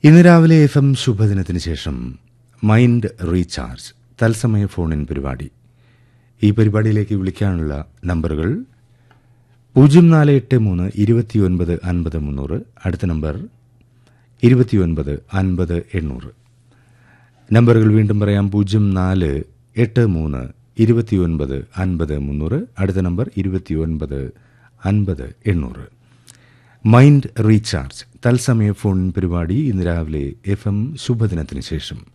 ഇന്ന് രാവിലെ F M ശുഭദിനത്തിന് ശേഷം മൈൻഡ് റീചാർജ് തത്സമയ ഫോണിൻ പരിപാടി ഈ പരിപാടിയിലേക്ക് വിളിക്കാനുള്ള നമ്പറുകൾ പൂജ്യം നാല് എട്ട് മൂന്ന് ഇരുപത്തിയൊൻപത് അൻപത് മുന്നൂറ് അടുത്ത നമ്പർ ഇരുപത്തിയൊൻപത് അൻപത് എണ്ണൂറ് നമ്പറുകൾ വീണ്ടും പറയാം പൂജ്യം നാല് എട്ട് മൂന്ന് ഇരുപത്തിയൊൻപത് അൻപത് മുന്നൂറ് അടുത്ത നമ്പർ ഇരുപത്തിയൊൻപത് അൻപത് എണ്ണൂറ് മൈൻഡ് റീചാർജ് തത്സമയ ഫോൺ പരിപാടി ഇന്ന് രാവിലെ എഫ് എം ശുഭദിനത്തിന് ശേഷം